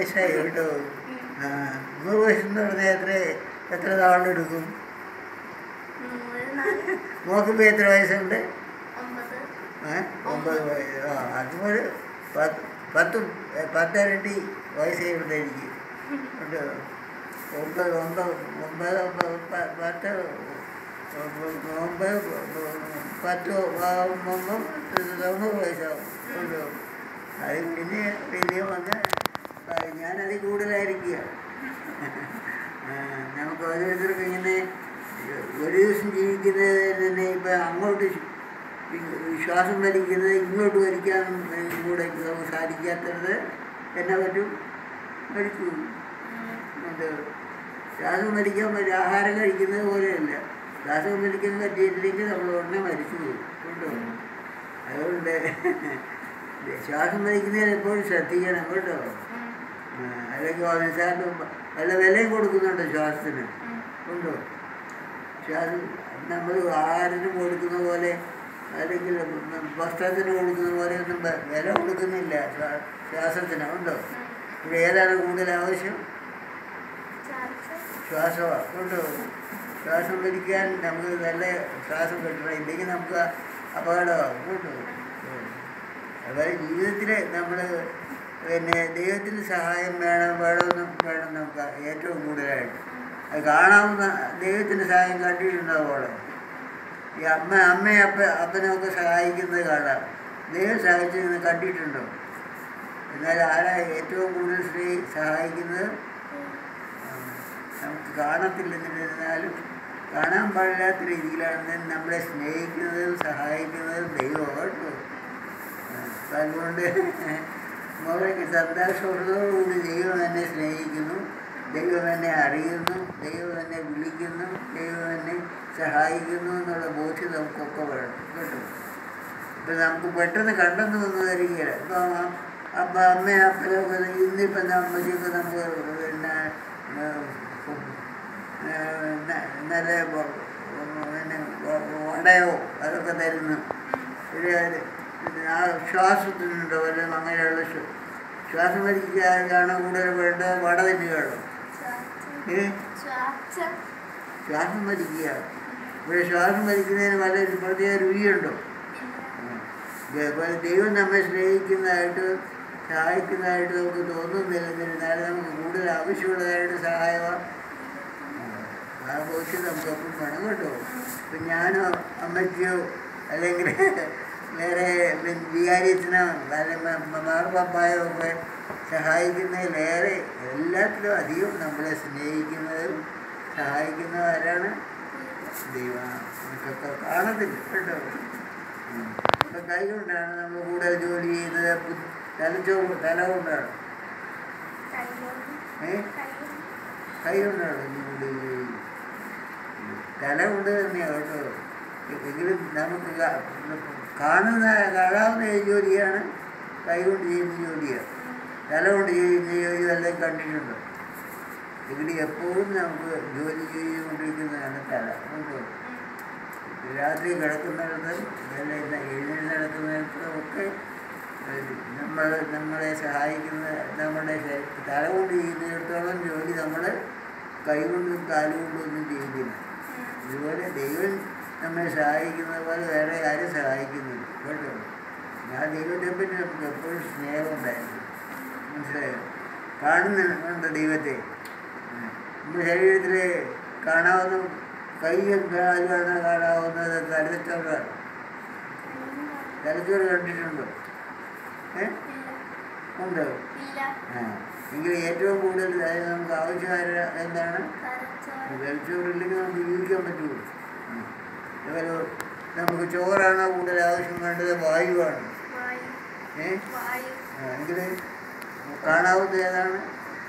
വയസ്സായി കേട്ടോ ആ നൂറ് വയസ്സെന്ന് പറഞ്ഞാൽ എത്ര എത്ര നാളെടുക്കും നോക്കുമ്പോൾ എത്ര വയസ്സുണ്ട് ഏ ഒമ്പത് വയസ്സ് ആ അതുപോലെ പത്ത് പത്ത് പത്തിരട്ടി വയസ്സ് ചെയ്യുമ്പോഴത്തേക്ക് ഉണ്ട് ഒമ്പത് ഒമ്പത് ഒമ്പത് ഒമ്പത് പ- പത്ത് ഒമ്പത് പത്ത് ആകുമ്പം തൊണ്ണൂറ് വയസ്സാവും ഉണ്ട് അത് പിന്നെ പിന്നെ വന്ന് ഞാനതിൽ കൂടുതലായിരിക്കുക ആ, നമുക്ക് ഓരോരുത്തർക്കും ഇങ്ങനെ ഒരു ദിവസം ജീവിക്കുന്നത് തന്നെ ഇപ്പം അങ്ങോട്ട് ശ്വാസം വലിക്കുന്നത് ഇങ്ങോട്ട് വലിക്കാൻ കൂടെ നമുക്ക് സാധിക്കാത്തത് എന്നാ പറ്റും മരിച്ചു പോകും. അത് ശ്വാസം വലിക്കാൻ പറ്റും ആഹാരം കഴിക്കുന്നത് പോലെയല്ല ശ്വാസം വലിക്കാൻ പറ്റിയിട്ടില്ലെങ്കിൽ നമ്മൾ ഉടനെ മരിച്ചു പോകും കേട്ടോ അതുകൊണ്ട് ശ്വാസം വലിക്കുന്നതിൽ എപ്പോഴും ശ്രദ്ധിക്കണം കേട്ടോ ആ, അല്ലെങ്കിൽ നിസാറിന് വല്ല വിലയും കൊടുക്കുന്നുണ്ടോ ശ്വാസത്തിന് ഉണ്ടോ ശ്വാസം നമ്മൾ ആഹാരത്തിന് കൊടുക്കുന്ന പോലെ അല്ലെങ്കിൽ വസ്ത്രത്തിന് കൊടുക്കുന്ന പോലെ ഒന്നും വെ- വില കൊടുക്കുന്നില്ല ശ്വാ- ശ്വാസത്തിന് ഉണ്ടോ ഇവിടെ ഏതാണ് കൂടുതൽ ആവശ്യം ശ്വാസമാണ് ഉണ്ടോ ശ്വാസം വലിക്കാൻ നമുക്ക് നല്ല ശ്വാസം കിട്ടണം ഇല്ലെങ്കിൽ നമുക്ക് അപകടമാകും കേട്ടോ അതായത് ജീവിതത്തിൽ നമ്മൾ പിന്നെ ദൈവത്തിന് സഹായം വേണം വേണമെന്നും വേണം നമുക്ക് ഏറ്റവും കൂടുതലായിട്ട് അത് കാണാവുന്ന ദൈവത്തിൻ്റെ സഹായം കണ്ടിട്ടുണ്ടാവുമല്ലോ ഈ അമ്മ അമ്മയും അപ്പ അപ്പനൊക്കെ സഹായിക്കുന്നത് കാണാം ദൈവം സഹായിച്ചത് കണ്ടിട്ടുണ്ടോ എന്നാൽ ആരാ ഏറ്റവും കൂടുതൽ സ്ത്രീ സഹായിക്കുന്നത് ആ, നമുക്ക് കാണത്തില്ലെന്നിരുന്നാലും കാണാൻ പാടില്ലാത്ത രീതിയിലാണ് നമ്മളെ സ്നേഹിക്കുന്നതും സഹായിക്കുന്നതും ദൈവമാണ് കേട്ടോ ആ, അതുകൊണ്ട് മോളേക്ക് സന്തോഷത്തോടുകൂടി ദൈവം എന്നെ സ്നേഹിക്കുന്നു ദൈവം എന്നെ അറിയുന്നു ദൈവം എന്നെ വിളിക്കുന്നു ദൈവം എന്നെ സഹായിക്കുന്നു എന്നുള്ള ബോധ്യം നമുക്കൊക്കെ വേണം കേട്ടോ ഇപ്പം നമുക്ക് പെട്ടെന്ന് കണ്ടെന്ന് വന്നു തരികയില്ല ഇപ്പം അപ്പം അമ്മ അപ്പനൊക്കെ ഇന്നിപ്പം അമ്മയ്ക്കൊക്കെ നമുക്ക് പിന്നെ ആ, ന- നല്ല വ- പിന്നെ വ- വടയോ അതൊക്കെ തരുന്നു ഒരു ഇത് ആ ശ്വാസത്തിനുണ്ടോ വല്ലതും അങ്ങനെയുള്ള ശ്വ- ശ്വാസം വലിക്കാനാണ് കൂടുതൽ വേണ്ടത് വട തന്നെയാണോ ഏ ശ്വാസം വലിക്കുക ഇവിടെ ശ്വാസം വലിക്കുന്നതിന് വല്ല ഒരു പ്രത്യേക രുചിയുണ്ടോ ഇതേപോലെ ദൈവം നമ്മെ സ്നേഹിക്കുന്നതായിട്ട് സഹായിക്കുന്നതായിട്ട് നമുക്ക് തോന്നുന്നില്ലെന്നിരുന്നാലും നമുക്ക് കൂടുതൽ ആവശ്യമുള്ളതായിട്ട് സഹായമാണ് ആ ബോധ്യം നമുക്ക് എപ്പോഴും വേണം കേട്ടോ ഇപ്പം ഞാനോ അമ്മയ്ക്കോ അല്ലെങ്കിൽ വേറെ വികാരിയത്തിനോ അല്ലെങ്കിൽ മാർപ്പാപ്പായോ ഒക്കെ സഹായിക്കുന്നതിലേറെ എല്ലാത്തിലും അധികം നമ്മളെ സ്നേഹിക്കുന്നതും സഹായിക്കുന്നതും ആരാണ് ദൈവം നമുക്കൊക്കെ കാണത്തില്ല കേട്ടോ ഉം. ഇപ്പം കൈ കൊണ്ടാണ് നമ്മൾ കൂടുതൽ ജോലി ചെയ്യുന്നത് പു- തലച്ചോ തല കൊണ്ടാണ് ഏ കൈ കൊണ്ടാണ് ജോലി ചെയ്യുന്നത് തല കൊണ്ട് തന്നെയാണ് കേട്ടോ എങ്കിലും നമുക്ക് കാ- കാണുന്ന കാണാവുന്ന ഈ ജോലിയാണ് കൈ കൊണ്ട് ചെയ്യുന്ന ജോലിയാണ് തല കൊണ്ട് ചെയ്യുന്ന ജോലി വല്ലതും കണ്ടിട്ടുണ്ടോ ഇവിടെ എപ്പോഴും നമുക്ക് ജോലി ചെയ്തുകൊണ്ടിരിക്കുന്നതാണ് തല കേട്ടോ രാത്രി കിടക്കുന്നിടത്ത് അല്ലെങ്കിൽ എഴുന്നേറ്റ് നടക്കുന്നിടത്തും ഒക്കെ നമ്മൾ നമ്മളെ സഹായിക്കുന്ന നമ്മുടെ ശരീ- തല കൊണ്ട് ചെയ്യുന്നിടത്തോളം ജോലി നമ്മൾ കൈ കൊണ്ടും കാലുകൊണ്ടും ഒന്നും ചെയ്യുന്നില്ല ഇതുപോലെ ദൈവം നമ്മെ സഹായിക്കുന്ന പോലെ വേറെ ആരും സഹായിക്കുന്നില്ല കേട്ടോ ഞാൻ ദൈവത്തെ പറ്റി നമുക്ക് എപ്പോഴും സ്നേഹമുണ്ടായിരുന്നു മനസ്സിലായോ കാണുന്നുണ്ട് ദൈവത്തെ ഉം. നമ്മുടെ ശരീരത്തിൽ കാണാവുന്ന കൈയും കാലുമാണ് കാണാവുന്നത് തലച്ചോറാണ് തലച്ചോറ് കണ്ടിട്ടുണ്ടോ ഏ ഉണ്ടോ ആ എങ്കിൽ ഏറ്റവും കൂടുതൽ അതായത് നമുക്ക് ആവശ്യമായ എന്താണ് തലച്ചോറില്ലെങ്കിൽ നമുക്ക് ജീവിക്കാൻ പറ്റുള്ളൂ ഉം. അതുപോലെ നമുക്ക് ചോറാണോ കൂടുതൽ ആവശ്യം വേണ്ടത് വായുവാണ് ഏ ആ, എങ്കിൽ കാണാവുന്ന ഏതാണ്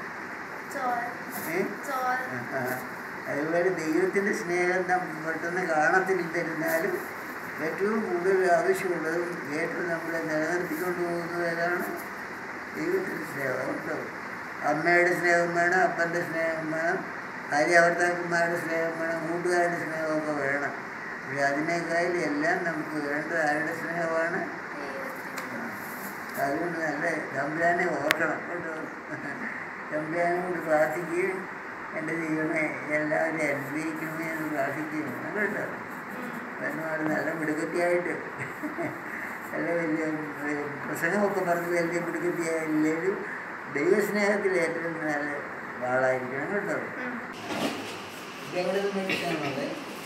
ഏ ആ, അതുപോലെ ദൈവത്തിൻ്റെ സ്നേഹം നാം പെട്ടെന്ന് കാണത്തില്ലായിരുന്നാലും ഏറ്റവും കൂടുതൽ ആവശ്യമുള്ളതും ഏറ്റവും നമ്മളെ നിലനിർത്തിക്കൊണ്ട് പോകുന്നത് ഏതാണ് ദൈവത്തിൻ്റെ സ്നേഹം കേട്ടോ അമ്മയുടെ സ്നേഹം വേണം അപ്പൻ്റെ സ്നേഹം വേണം ഭാര്യാഭർത്താക്കന്മാരുടെ സ്നേഹം വേണം കൂട്ടുകാരുടെ സ്നേഹമൊക്കെ വേണം പക്ഷെ അതിനേക്കാൾ എല്ലാം നമുക്ക് വേണ്ടത് ആരുടെ സ്നേഹമാണ് അതുകൊണ്ട് നല്ല തമ്പുരാനെ ഓർക്കണം കേട്ടോ തമ്പുരാനോട് പ്രാർത്ഥിക്കുകയും എൻ്റെ ദൈവമേ എല്ലാവരും അനുഗ്രഹിക്കണമേ എന്ന് പ്രാർത്ഥിക്കുകയും വേണം കേട്ടോ ഒരുപാട് നല്ല മിടുക്കത്തിയായിട്ട് നല്ല വലിയ ഏർ, പ്രസംഗമൊക്കെ പറഞ്ഞ് വലിയ മിടുക്കത്തിയായില്ലേലും ദൈവസ്നേഹത്തിൽ ഏറ്റവും നല്ല ആളായിരിക്കണം കേട്ടോ ഇതെവിടെ നിന്ന് മേടിച്ചാണത്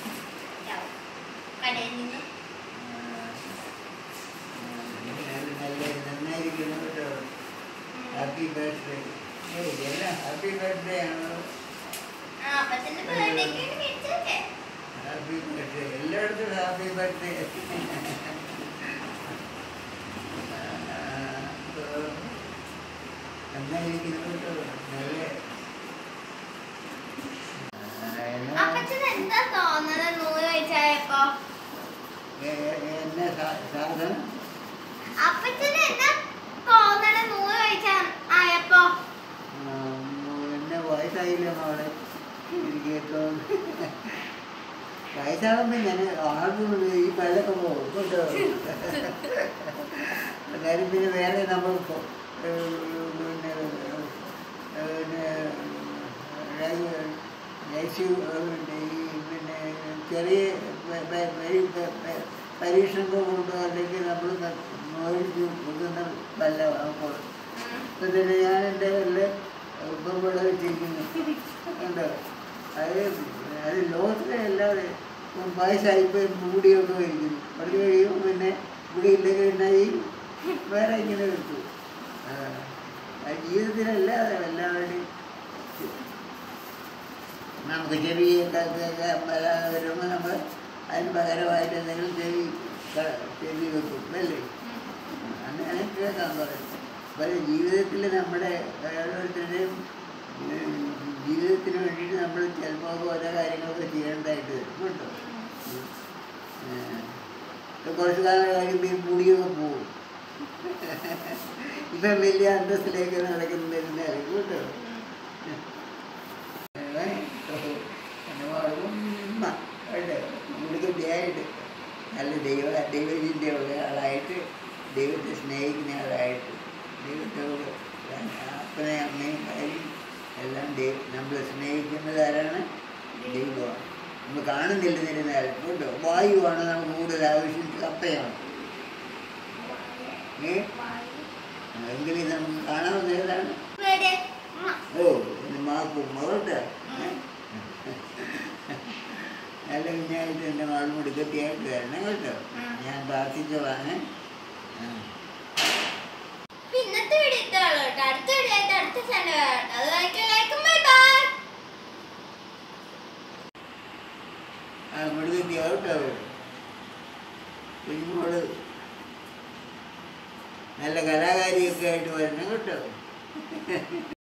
കടയിൽ നിന്ന് നല്ല നന്നായിരിക്കണം കേട്ടോ ഹാപ്പി ബർത്ത്ഡേ ഏയ് എല്ലാം ഹാപ്പി ബർത്ത്ഡേ ആണോ ആ അപ്പച്ചന്റെ ബർത്ത്ഡേക്ക് മേടിച്ചല്ലേ ഹാപ്പി ബർത്ത്ഡേ എല്ലായിടത്തും ഹാപ്പി ബർത്ത്ഡേ നന്നായിരിക്കുന്നു കേട്ടോ നല്ല ആ, എന്നാ- അപ്പച്ചന് എന്താ തോന്നുന്നത് നൂല് കഴിച്ചായപ്പോ എ- എ- എന്നാ സാ- സാധനം അപ്പച്ചന് എന്താ തോന്നണ നൂല് കഴിച്ചാ ആയപ്പോ ആ, എന്നെ വയസ്സായില്ല മോളെ എനിക്ക് ഏറ്റവും വയസ്സാകുമ്പോൾ ഞാൻ ആർക്കും ഈ പല്ലൊക്കെ പോകും കേട്ടോ കാര്യം പിന്നെ വേറെ നമ്മൾ പൊ- ഏർ പിന്നെ ഏർ പിന്നെ ലൈ- ലൈസു പിന്നെ ഈ പിന്നെ ചെറിയ പ- പ- പരി- പ- പ- പരീക്ഷണങ്ങൾ കൊണ്ടോ അല്ലെങ്കിൽ നമ്മൾ മേടിച്ച് കൊടുക്കുന്ന പല്ല അപ്പോൾ ഇപ്പം തന്നെ ഞാൻ എൻ്റെ എല്ലാം ഇപ്പം ഇവിടെ വെച്ചിരിക്കുന്നു കണ്ടോ അത് അത് ലോകത്തിലെ എല്ലാവരും ഇപ്പം വയസ്സായിപ്പോൾ മൂടിയൊക്കെ വരിക്കുന്നു പഠിച്ചു കഴിയുമ്പോൾ പിന്നെ ഇവിടെ ഇല്ലെങ്കിൽ പിന്നെ ഈ വേറെ ഇങ്ങനെ എടുത്തു ജീവിതത്തിലല്ലാതെ എല്ലാവരുടെയും നമുക്ക് ചെറിയ വരാതെ വരുമ്പോൾ നമ്മൾ അതിന് പകരമായിട്ട് എന്തെങ്കിലും ചെവി ക- ചെവി വെക്കും അല്ലേ അങ്ങനെ കേൾക്കാൻ പറയും അപ്പോൾ ജീവിതത്തിൽ നമ്മുടെ ഓരോരുത്തരുടെയും ഏഹ്, ജീവിതത്തിന് വേണ്ടിയിട്ട് നമ്മൾ ചിലപ്പോൾ ഓരോ കാര്യങ്ങളൊക്കെ ചെയ്യേണ്ടതായിട്ട് വരും കേട്ടോ ഏഹ്, ഇപ്പൊ കുറച്ച് കാലം കഴിയുമ്പോൾ ഈ മുടിയൊക്കെ പോകും ഇപ്പം വലിയ അന്തസ്സിലേക്ക് നടക്കുന്നതിനാണ് കേട്ടോ മുടികെട്ടിയായിട്ട് നല്ല ദൈവ ദൈവചിന്തയുള്ള ആളായിട്ട് ദൈവത്തെ സ്നേഹിക്കുന്ന ആളായിട്ട് ദൈവത്തോട് അപ്പനെ അമ്മയും ഭാര്യയും എല്ലാം ദൈവം നമ്മൾ സ്നേഹിക്കുന്നത് ആരാണ് ദൈവമാണ് നമ്മൾ കാണുന്നില്ല നിരുന്നാൽ കേട്ടോ വായുവാണ് നമുക്ക് കൂടുതൽ ആവശ്യം കപ്പയാണ് ഏ എങ്കിലും നമുക്ക് കാണാവുന്ന ഏതാണ് ഇവിടെ ഉമ്മ. ഓ ഇത് മാക്കു മകളുടെ നല്ല കുഞ്ഞായിട്ട് എൻ്റെ മകൾ മുടുക്കത്തിയായിട്ട് വരണം കേട്ടോ ഞാൻ പ്രാർത്ഥിച്ചോളാണ് പിന്നത്തെ വീഡിയോ ഇത്രയുള്ളൂ കേട്ടോ അടുത്ത വീഡിയോ ആയിട്ട് അടുത്ത ചാനൽ കേട്ടോ അത് ലൈക്കും ബൈ ബൈ ആ മുടുക്കത്തിയാട്ടോ കുഞ്ഞുമോള് നല്ല കലാകാരിയൊക്കെ ആയിട്ട് വരണം കേട്ടോ